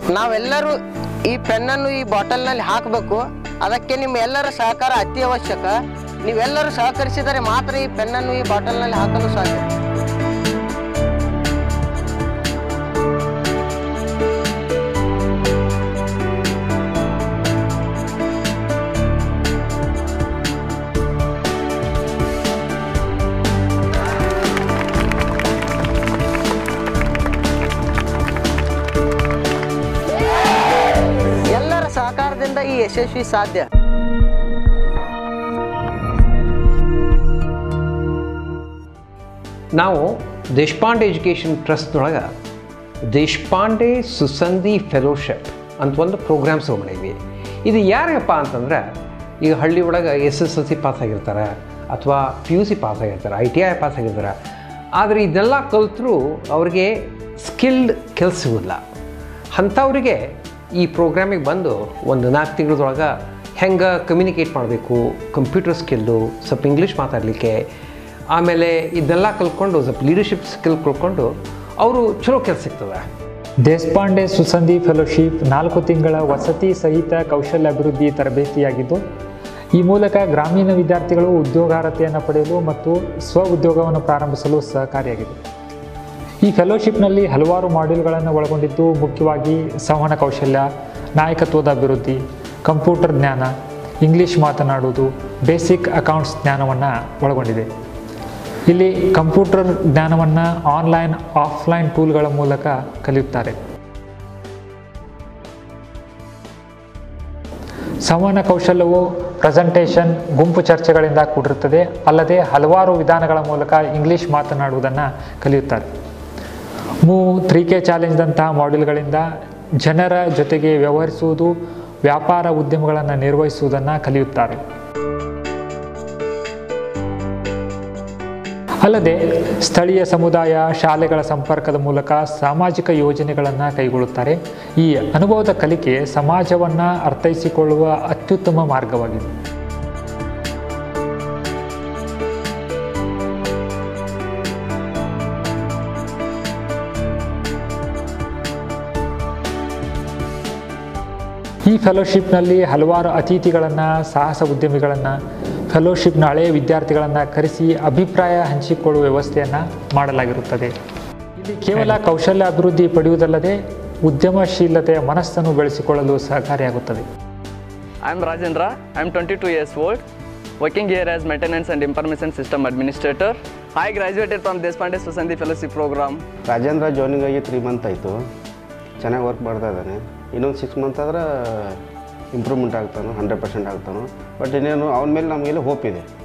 ನಾವೆಲ್ಲರೂ ಈ ಪೆನ್ನನ್ನು ಈ ಬಾಟಲ್ನಲ್ಲಿ ಹಾಕಬೇಕು ಅದಕ್ಕೆ ನಿಮ್ಮ ಎಲ್ಲರ ಸಹಕಾರ ಅತಿ ಅವಶ್ಯಕ ನೀವೆಲ್ಲರೂ ಸಹಕರಿಸಿದರೆ ಮಾತ್ರ ಈ ಪೆನ್ನನ್ನು ಈ ಬಾಟಲ್ನಲ್ಲಿ ಹಾಕಲು ಸಾಧ್ಯ ಎಲ್ಲರ ಸಹಕಾರದಿಂದ ಈ ಯಶಸ್ವಿ ಸಾಧ್ಯ ನಾವು ದೇಶಪಾಂಡೆ ಎಜುಕೇಷನ್ ಟ್ರಸ್ಟ್ನೊಳಗೆ ದೇಶಪಾಂಡೆ ಸುಸಂಧಿ ಫೆಲೋಶಿಪ್ ಅಂತ ಒಂದು ಪ್ರೋಗ್ರಾಮ್ಸ್ ಮಾಡಿದ್ವಿ ಇದು ಯಾರಿಗಪ್ಪ ಅಂತಂದ್ರೆ ಈಗ ಹಳ್ಳಿ ಒಳಗೆ S S L C pass ಆಗಿರ್ತಾರೆ ಅಥವಾ ಪಿ ಯು ಸಿ ಪಾಸ್ ಆಗಿರ್ತಾರೆ ಐ ಟಿ ಐ ಪಾಸ್ ಆಗಿರ್ತಾರೆ ಆದರೆ ಇದೆಲ್ಲ ಕಲಿತರೂ ಅವ್ರಿಗೆ ಸ್ಕಿಲ್ಡ್ ಕೆಲಸ ಸಿಗೋದಿಲ್ಲ ಅಂಥವ್ರಿಗೆ ಈ ಪ್ರೋಗ್ರಾಮಿಗೆ ಬಂದು ಒಂದು ನಾಲ್ಕು ತಿಂಗಳದೊಳಗೆ ಹೆಂಗೆ ಕಮ್ಯುನಿಕೇಟ್ ಮಾಡಬೇಕು ಕಂಪ್ಯೂಟರ್ ಸ್ಕಿಲ್ಲು ಸ್ವಲ್ಪ ಇಂಗ್ಲೀಷ್ ಮಾತಾಡಲಿಕ್ಕೆ ಆಮೇಲೆ ಇದನ್ನೆಲ್ಲ ಕಲ್ತ್ಕೊಂಡು ಸ್ವಲ್ಪ ಲೀಡರ್ಶಿಪ್ ಸ್ಕಿಲ್ ಕಲ್ತ್ಕೊಂಡು ಅವರು ಚಲೋ ಕೆಲಸ ಸಿಗ್ತದೆ ದೇಶಪಾಂಡೆ ಸುಸಂಧಿ ಫೆಲೋಶಿಪ್ ನಾಲ್ಕು ತಿಂಗಳ ವಸತಿ ಸಹಿತ ಕೌಶಲ್ಯ ಅಭಿವೃದ್ಧಿ ತರಬೇತಿಯಾಗಿದ್ದು ಈ ಮೂಲಕ ಗ್ರಾಮೀಣ ವಿದ್ಯಾರ್ಥಿಗಳು ಉದ್ಯೋಗಾರ್ಹತೆಯನ್ನು ಪಡೆಯಲು ಮತ್ತು ಸ್ವ ಉದ್ಯೋಗವನ್ನು ಪ್ರಾರಂಭಿಸಲು ಸಹಕಾರಿಯಾಗಿದೆ ಈ ಫೆಲೋಶಿಪ್ನಲ್ಲಿ ಹಲವಾರು ಮಾಡ್ಯೂಲ್ಗಳನ್ನು ಒಳಗೊಂಡಿದ್ದು ಮುಖ್ಯವಾಗಿ ಸಂವಹನ ಕೌಶಲ್ಯ ನಾಯಕತ್ವದ ಅಭಿವೃದ್ಧಿ ಕಂಪ್ಯೂಟರ್ ಜ್ಞಾನ ಇಂಗ್ಲೀಷ್ ಮಾತನಾಡುವುದು ಬೇಸಿಕ್ ಅಕೌಂಟ್ಸ್ ಜ್ಞಾನವನ್ನು ಒಳಗೊಂಡಿದೆ ಇಲ್ಲಿ ಕಂಪ್ಯೂಟರ್ ಜ್ಞಾನವನ್ನು ಆನ್ಲೈನ್ ಆಫ್ಲೈನ್ ಟೂಲ್ಗಳ ಮೂಲಕ ಕಲಿಯುತ್ತಾರೆ ಸಂವಹನ ಕೌಶಲ್ಯವು ಪ್ರೆಸೆಂಟೇಷನ್ ಗುಂಪು ಚರ್ಚೆಗಳಿಂದ ಕೂಡಿರುತ್ತದೆ ಅಲ್ಲದೆ ಹಲವಾರು ವಿಧಾನಗಳ ಮೂಲಕ ಇಂಗ್ಲಿಷ್ ಮಾತನಾಡುವುದನ್ನು ಕಲಿಯುತ್ತಾರೆ ಮೂವ್ ತ್ರೀ ಕೆ ಚಾಲೆಂಜ್ದಂತಹ ಮಾಡ್ಯೂಲ್ಗಳಿಂದ ಜನರ ಜೊತೆಗೆ ವ್ಯವಹರಿಸುವುದು ವ್ಯಾಪಾರ ಉದ್ಯಮಗಳನ್ನು ನಿರ್ವಹಿಸುವುದನ್ನು ಕಲಿಯುತ್ತಾರೆ ಅಲ್ಲದೆ ಸ್ಥಳೀಯ ಸಮುದಾಯ ಶಾಲೆಗಳ ಸಂಪರ್ಕದ ಮೂಲಕ ಸಾಮಾಜಿಕ ಯೋಜನೆಗಳನ್ನು ಕೈಗೊಳ್ಳುತ್ತಾರೆ ಈ ಅನುಭವದ ಕಲಿಕೆ ಸಮಾಜವನ್ನು ಅರ್ಥೈಸಿಕೊಳ್ಳುವ ಅತ್ಯುತ್ತಮ ಮಾರ್ಗವಾಗಿದೆ ಈ ಫೆಲೋಶಿಪ್ನಲ್ಲಿ ಹಲವಾರು ಅತಿಥಿಗಳನ್ನು ಸಾಹಸ ಉದ್ಯಮಿಗಳನ್ನು ಫೆಲೋಶಿಪ್ನ ಹಳೆಯ ವಿದ್ಯಾರ್ಥಿಗಳನ್ನು ಕರೆಸಿ ಅಭಿಪ್ರಾಯ ಹಂಚಿಕೊಳ್ಳುವ ವ್ಯವಸ್ಥೆಯನ್ನು ಮಾಡಲಾಗಿರುತ್ತದೆ ಇಲ್ಲಿ ಕೇವಲ ಕೌಶಲ್ಯ ಅಭಿವೃದ್ಧಿ ಪಡೆಯುವುದಲ್ಲದೆ ಉದ್ಯಮಶೀಲತೆಯ ಮನಸ್ಸನ್ನು ಬೆಳೆಸಿಕೊಳ್ಳಲು ಸಹಕಾರಿಯಾಗುತ್ತದೆ I'm Rajendra. I'm 22 years old, working here as maintenance and information system administrator. I graduated from Deshpande Susandhi Fellowship Program. Rajendra joining ಆಗಿ ತ್ರೀ ಮಂತ್ ಆಯಿತು ಚೆನ್ನಾಗಿ ವರ್ಕ್ ಮಾಡ್ತಾ ಇದ್ದಾನೆ ಇನ್ನೊಂದು ಸಿಕ್ಸ್ ಮಂತ್ ಆದ್ರೆ ಇಂಪ್ರೂವ್ಮೆಂಟ್ ಆಗ್ತಾನೆ ಹಂಡ್ರೆಡ್ ಪರ್ಸೆಂಟ್ ಆಗ್ತಾನೆ ಬಟ್ ಇನ್ನೇನು ಅವನ ಮೇಲೆ ನಮಗೆಲ್ಲ ಹೋಪ್ ಇದೆ